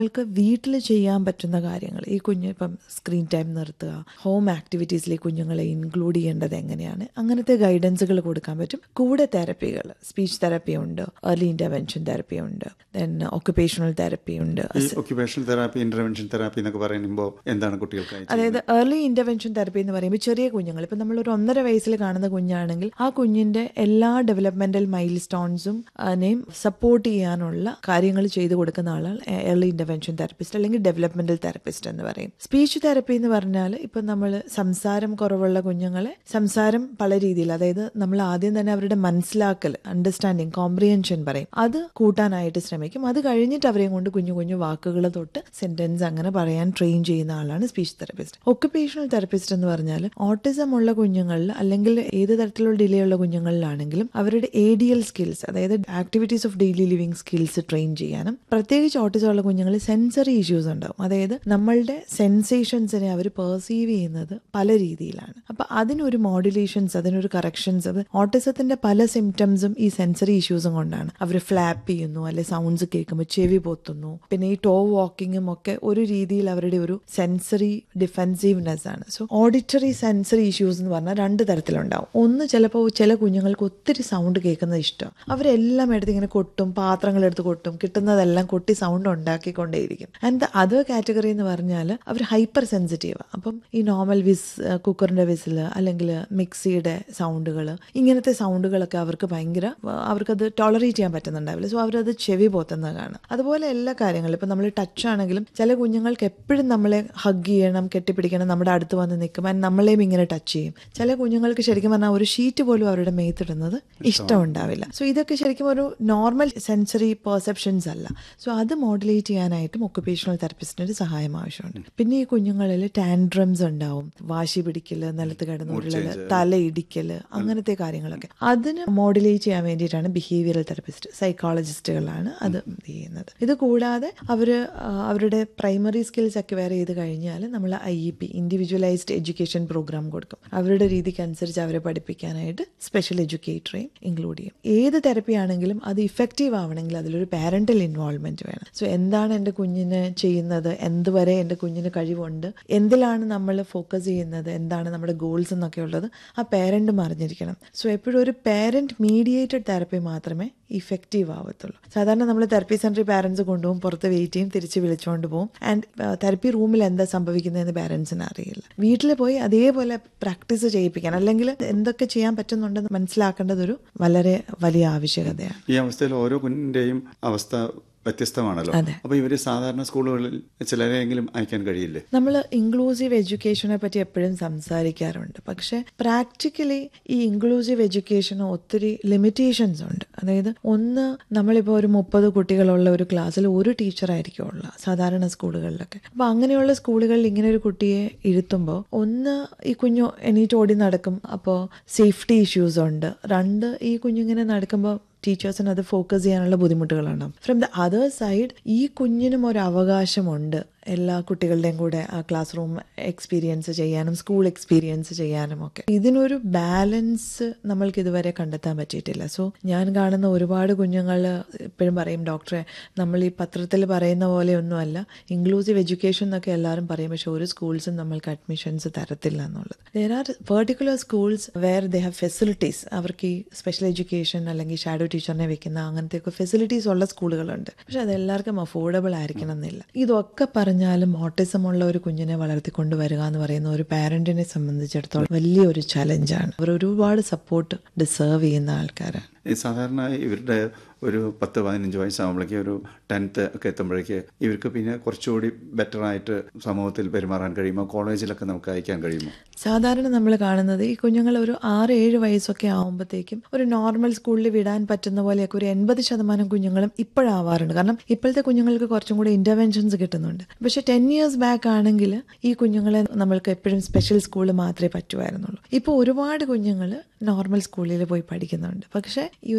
കുട്ടികൾക്ക് വീട്ടിൽ ചെയ്യാൻ പറ്റുന്ന കാര്യങ്ങൾ ഈ കുഞ്ഞ് ഇപ്പം സ്ക്രീൻ ടൈം നിർത്തുക ഹോം ആക്ടിവിറ്റീസിൽ ഈ കുഞ്ഞുങ്ങളെ ഇൻക്ലൂഡ് ചെയ്യേണ്ടത് എങ്ങനെയാണ് അങ്ങനത്തെ ഗൈഡൻസുകൾ കൊടുക്കാൻ പറ്റും കൂടെ തെറപ്പികൾ സ്പീച്ച് തെറപ്പി ഉണ്ട് ഏർലി ഇന്റർവെൻഷൻ തെറപ്പി ഉണ്ട് ദെൻ ഒക്കുപേഷണൽ തെറപ്പി ഉണ്ട് ഈ ഒക്യുപേഷണൽ തെറാപ്പി ഇന്റർവെൻഷൻ തെറാപ്പി എന്നൊക്കെ പറയുമ്പോൾ എന്താണ് കുട്ടികൾക്കായി അതായത് ഏർലി ഇന്റർവെൻഷൻ തെറപ്പി എന്ന് പറയുമ്പോൾ ചെറിയ കുഞ്ഞുങ്ങൾ ഇപ്പം നമ്മൾ ഒരു ഒന്നര വയസ്സിൽ കാണുന്ന കുഞ്ഞാണെങ്കിൽ ആ കുഞ്ഞിന്റെ എല്ലാ ഡെവലപ്മെന്റൽ മൈൽ സ്റ്റോൺസും അതിനെയും സപ്പോർട്ട് ചെയ്യാനുള്ള കാര്യങ്ങൾ ചെയ്തു കൊടുക്കുന്ന ആളാണ് ഏർലി ഇന്റർവെൻഷൻ തെറപ്പിസ്റ്റ് അല്ലെങ്കിൽ ഡെവലപ്മെന്റൽ തെറപ്പിസ്റ്റ് എന്ന് പറയും സ്പീച്ച് തെറപ്പി എന്ന് പറഞ്ഞാൽ ഇപ്പം നമ്മൾ സംസാരം കുറവുള്ള കുഞ്ഞുങ്ങളെ സംസാരം പല രീതിയിൽ അതായത് നമ്മൾ ആദ്യം തന്നെ അവരുടെ മനസ്സിലാക്കൽ അണ്ടർസ്റ്റാൻഡിങ് കോംപ്രിഹെൻഷൻ പറയും അത് കൂട്ടാനായിട്ട് ശ്രമിക്കും അത് കഴിഞ്ഞിട്ട് അവരെയും കൊണ്ട് കുഞ്ഞു കുഞ്ഞു വാക്കുകൾ തൊട്ട് സെന്റൻസ് അങ്ങനെ പറയാൻ ട്രെയിൻ ചെയ്യുന്ന ആളാണ് സ്പീച്ച് തെറപ്പിസ്റ്റ് ഒക്കുപേഷണൽ തെറപ്പിസ്റ്റ് എന്ന് പറഞ്ഞാൽ ഓട്ടിസം ഉള്ള കുഞ്ഞുങ്ങളിൽ അല്ലെങ്കിൽ ഏത് തരത്തിലുള്ള ഡിലേ ഉള്ള കുഞ്ഞുങ്ങളിലാണെങ്കിലും അവരുടെ എ ഡി എൽ സ്കിൽസ് അതായത് activities of daily living skills train ചെയ്യാനും പ്രത്യേകിച്ച് ഓട്ടിസം ഉള്ള കുഞ്ഞുങ്ങളിൽ സെൻസറി ഇഷ്യൂസ് ഉണ്ടാവും അതായത് നമ്മളുടെ സെൻസേഷൻസിനെ അവർ പെർസീവ് ചെയ്യുന്നത് പല രീതിയിലാണ് അപ്പൊ അതിനൊരു മോഡുലേഷൻസ് അതിനൊരു കറക്ഷൻസ് അത് ഓട്ടിസത്തിന്റെ പല സിംറ്റംസും ഈ സെൻസറി ഇഷ്യൂസും കൊണ്ടാണ് അവർ ഫ്ലാപ്പ് ചെയ്യുന്നു അല്ലെ സൗണ്ട്സ് കേൾക്കുമ്പോൾ ചെവി പൊത്തുന്നു പിന്നെ ഈ ടോ വാക്കിങ്ങും ഒക്കെ ഒരു രീതിയിൽ അവരുടെ ഒരു സെൻസറി ഡിഫെൻസീവ്നെസ് ആണ് സോ ഓഡിറ്ററി സെൻസറി ഇഷ്യൂസ് എന്ന് പറഞ്ഞാൽ രണ്ട് തരത്തിലുണ്ടാവും ഒന്ന് ചിലപ്പോൾ ചില കുഞ്ഞുങ്ങൾക്ക് ഒത്തിരി സൗണ്ട് കേൾക്കുന്നത് ഇഷ്ടം അവരെല്ലാം എടുത്ത് ഇങ്ങനെ കൊട്ടും പാത്രങ്ങൾ എടുത്ത് കൊട്ടും കിട്ടുന്നതെല്ലാം കൊട്ടി സൗണ്ട് ഉണ്ടാക്കിക്കൊണ്ടേയിരിക്കും ആൻഡ് അതർ കാറ്റഗറി എന്ന് പറഞ്ഞാൽ അവർ ഹൈപ്പർ സെൻസിറ്റീവ് അപ്പം ഈ നോർമൽ വിസ് കുക്കറിന്റെ വിസിൽ അല്ലെങ്കിൽ മിക്സിയുടെ സൗണ്ടുകൾ ഇങ്ങനത്തെ സൗണ്ടുകളൊക്കെ അവർക്ക് ഭയങ്കര അവർക്കത് ടോളറേറ്റ് ചെയ്യാൻ പറ്റുന്നുണ്ടാവില്ല സോ അവരത് ചെവി പോത്തുന്നത് കാണാം അതുപോലെ എല്ലാ കാര്യങ്ങളും ഇപ്പം നമ്മൾ ടച്ച് ആണെങ്കിലും ചില കുഞ്ഞുങ്ങൾക്ക് എപ്പോഴും നമ്മളെ ഹഗ് ചെയ്യണം കെട്ടിപ്പിടിക്കണം നമ്മുടെ അടുത്ത് വന്ന് നിൽക്കും ആൻഡ് നമ്മളെയും ഇങ്ങനെ ടച്ച് ചെയ്യും ചില കുഞ്ഞുങ്ങൾക്ക് ശരിക്കും പറഞ്ഞാൽ ഒരു ഷീറ്റ് പോലും അവരുടെ മേത്തിടുന്നത് ഇഷ്ടമുണ്ടാവില്ല സോ ഇതൊക്കെ ശരിക്കും ഒരു നോർമൽ സെൻസറി പെർസെപ്ഷൻസ് അല്ല സോ അത് മോഡുലേറ്റ് ചെയ്യാനായിട്ടും ഒക്കുപേഷണൽ തെറപ്പിസ്റ്റിന്റെ സഹായം ആവശ്യമുണ്ട് പിന്നെ ഈ കുഞ്ഞുങ്ങളിൽ ടാൻഡ്രംസ് ഉണ്ടാവും വാശി പിടിക്കല് നിലത്ത് കിടന്ന് ഉരുളല് തല ഇടിക്കല് അങ്ങനത്തെ കാര്യങ്ങളൊക്കെ അതിന് മോഡുലേറ്റ് ചെയ്യാൻ വേണ്ടിയിട്ടാണ് ബിഹേവിയറൽ തെറപ്പിസ്റ്റ് സൈക്കോളജിസ്റ്റുകളാണ് അത് ചെയ്യുന്നത് ഇത് കൂടാതെ അവര് ആ, അവരുടെ പ്രൈമറി സ്കിൽസ് അക്വയർ ചെയ്ത് കഴിഞ്ഞാൽ നമ്മൾ I E P individualised education programme കൊടുക്കും അവരുടെ രീതിക്ക് അനുസരിച്ച് അവരെ പഠിപ്പിക്കാനായിട്ട് സ്പെഷ്യൽ എഡ്യൂക്കേറ്ററെയും ഇൻക്ലൂഡ് ചെയ്യും ഏത് തെറപ്പി ആണെങ്കിലും അത് ഇഫക്റ്റീവ് ആവണമെങ്കിൽ അതിലൊരു പാരന്റൽ ഇൻവോൾവ്മെന്റ് വേണം സോ എന്താണ് എൻ്റെ കുഞ്ഞിന് ചെയ്യുന്നത് എന്തുവരെ എൻ്റെ കുഞ്ഞിന് കഴിവുണ്ട് എന്തിലാണ് നമ്മൾ ഫോക്കസ് ചെയ്യുന്നത് എന്താണ് നമ്മുടെ ഗോൾസ് എന്നൊക്കെ ഉള്ളത് ആ പേരൻറ്റും അറിഞ്ഞിരിക്കണം സോ എപ്പോഴും ഒരു പേരന്റ് മീഡിയേറ്റഡ് തെറപ്പി മാത്രമേ ഇഫക്റ്റീവ് ആവത്തുള്ളൂ സാധാരണ നമ്മൾ തെറപ്പി സെന്ററിൽ പാരൻസ് കൊണ്ടുപോകും പുറത്ത് വെയിറ്റ് ചെയ്യും തിരിച്ച് വിളിച്ചുകൊണ്ട് പോകും ആൻഡ് തെറപ്പി റൂമിൽ എന്താ സംഭവിക്കുന്നതെന്ന് പാരൻസിന് അറിയില്ല വീട്ടിൽ പോയി അതേപോലെ പ്രാക്ടീസ് ചെയ്യിപ്പിക്കാൻ അല്ലെങ്കിൽ എന്തൊക്കെ ചെയ്യാൻ പറ്റുന്നുണ്ടെന്ന് മനസ്സിലാക്കേണ്ടത് ഒരു വളരെ വലിയ ആവശ്യകതയാണ് ഈ അവസ്ഥയിൽ ഓരോ കുഞ്ഞിന്റെയും അവസ്ഥ വ്യത്യസ്തമാണല്ലോ അതെ. അപ്പൊ ഇവര് സാധാരണ സ്കൂളുകളിൽ ചിലരെങ്കിലും അയക്കാൻ കഴിയില്ലേ നമ്മൾ ഇൻക്ലൂസീവ് എഡ്യൂക്കേഷനെ പറ്റി എപ്പോഴും സംസാരിക്കാറുണ്ട് പക്ഷെ പ്രാക്ടിക്കലി ഈ ഇൻക്ലൂസീവ് എഡ്യൂക്കേഷന് ഒത്തിരി ലിമിറ്റേഷൻസ് ഉണ്ട് അതായത് ഒന്ന് നമ്മളിപ്പോൾ ഒരു മുപ്പത് കുട്ടികളുള്ള ഒരു ക്ലാസ്സിൽ ഒരു ടീച്ചറായിരിക്കും ഉള്ള സാധാരണ സ്കൂളുകളിലൊക്കെ അപ്പൊ അങ്ങനെയുള്ള സ്കൂളുകളിൽ ഇങ്ങനെ ഒരു കുട്ടിയെ ഇരുത്തുമ്പോൾ ഒന്ന് ഈ കുഞ്ഞു എണീറ്റ് ഓടി നടക്കും അപ്പോൾ സേഫ്റ്റി ഇഷ്യൂസ് ഉണ്ട് രണ്ട് ഈ കുഞ്ഞിങ്ങനെ നടക്കുമ്പോൾ ടീച്ചേഴ്സിന് അത് ഫോക്കസ് ചെയ്യാനുള്ള ബുദ്ധിമുട്ടുകളാണ് ഫ്രം ദ അതർ സൈഡ് ഈ കുഞ്ഞിനും ഒരു അവകാശമുണ്ട് എല്ലാ കുട്ടികളുടെയും കൂടെ ആ ക്ലാസ് റൂം എക്സ്പീരിയൻസ് ചെയ്യാനും സ്കൂൾ എക്സ്പീരിയൻസ് ചെയ്യാനും ഒക്കെ ഇതിനൊരു ബാലൻസ് നമ്മൾക്ക് ഇതുവരെ കണ്ടെത്താൻ പറ്റിയിട്ടില്ല സോ ഞാൻ കാണുന്ന ഒരുപാട് കുഞ്ഞുങ്ങൾ എപ്പോഴും പറയും ഡോക്ടറെ നമ്മൾ ഈ പത്രത്തിൽ പറയുന്ന പോലെയൊന്നുമല്ല ഇൻക്ലൂസീവ് എഡ്യൂക്കേഷൻ എന്നൊക്കെ എല്ലാവരും പറയും പക്ഷെ ഒരു സ്കൂൾസും നമ്മൾക്ക് അഡ്മിഷൻസ് തരത്തില്ല എന്നുള്ളത് there are particular schools where they have facilities അവർക്ക് ഈ സ്പെഷ്യൽ എഡ്യൂക്കേഷൻ അല്ലെങ്കിൽ ഷാഡോ ടീച്ചറിനെ വെക്കുന്ന അങ്ങനത്തെ ഒക്കെ ഫെസിലിറ്റീസ് ഉള്ള സ്കൂളുകളുണ്ട് പക്ഷെ അത് എല്ലാവർക്കും അഫോർഡബിൾ ആയിരിക്കണം എന്നില്ല ഇതൊക്കെ പറഞ്ഞാലും ഓട്ടിസം ഉള്ള ഒരു കുഞ്ഞിനെ വളർത്തിക്കൊണ്ട് വരിക എന്ന് പറയുന്ന ഒരു പാരന്റിനെ സംബന്ധിച്ചിടത്തോളം വലിയൊരു ചലഞ്ചാണ് അവർ ഒരുപാട് സപ്പോർട്ട് ഡിസേർവ് ചെയ്യുന്ന ആൾക്കാരാണ് ഈ സാധാരണ ഇവരുടെ ഒരു പത്ത് പതിനഞ്ച് വയസ്സാകുമ്പോഴേക്ക് ഒരു ടെൻത്ത് ഒക്കെ എത്തുമ്പോഴേക്ക് ഇവർക്ക് പിന്നെ കുറച്ചുകൂടി ബെറ്റർ ആയിട്ട് സമൂഹത്തിൽ പെരുമാറാൻ കഴിയുമോ കോളേജിലൊക്കെ നമുക്ക് അയക്കാൻ കഴിയുമോ സാധാരണ നമ്മൾ കാണുന്നത് ഈ കുഞ്ഞുങ്ങൾ ഒരു ആറ് ഏഴ് വയസ്സൊക്കെ ആകുമ്പോഴത്തേക്കും ഒരു നോർമൽ സ്കൂളിൽ വിടാൻ പറ്റുന്ന പോലെയൊക്കെ ഒരു എൺപത് ശതമാനം കുഞ്ഞുങ്ങളും ഇപ്പോഴാവാറുണ്ട് കാരണം ഇപ്പോഴത്തെ കുഞ്ഞുങ്ങൾക്ക് കുറച്ചും കൂടി ഇന്റർവെൻഷൻസ് കിട്ടുന്നുണ്ട് പക്ഷെ ടെൻ ഇയേഴ്സ് ബാക്ക് ആണെങ്കിൽ ഈ കുഞ്ഞുങ്ങളെ നമ്മൾക്ക് എപ്പോഴും സ്പെഷ്യൽ സ്കൂളിൽ മാത്രമേ പറ്റുമായിരുന്നുള്ളൂ ഇപ്പോൾ ഒരുപാട് കുഞ്ഞുങ്ങൾ നോർമൽ സ്കൂളിൽ പോയി പഠിക്കുന്നുണ്ട് പക്ഷെ ഈ ഒരു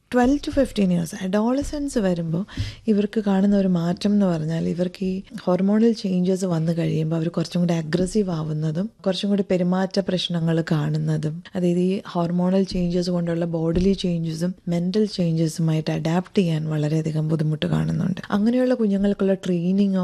twelve to fifteen years adolescence വരുമ്പോൾ ഇവർക്ക് കാണുന്ന ഒരു മാറ്റം എന്ന് പറഞ്ഞാൽ ഇവർക്ക് ഈ ഹോർമോണൽ ചേഞ്ചസ് വന്നു കഴിയുമ്പോൾ അവർ കുറച്ചും കൂടി അഗ്രസീവ് ആവുന്നതും കുറച്ചും കൂടി പെരുമാറ്റ പ്രശ്നങ്ങൾ കാണുന്നതും അതായത് ഈ ഹോർമോണൽ ചേഞ്ചസ് കൊണ്ടുള്ള ബോഡിലി ചേഞ്ചസും മെന്റൽ ചേഞ്ചസുമായിട്ട് അഡാപ്റ്റ് ചെയ്യാൻ വളരെയധികം ബുദ്ധിമുട്ട് കാണുന്നുണ്ട് അങ്ങനെയുള്ള കുഞ്ഞുങ്ങൾക്കുള്ള ട്രെയിനിങ്ങോ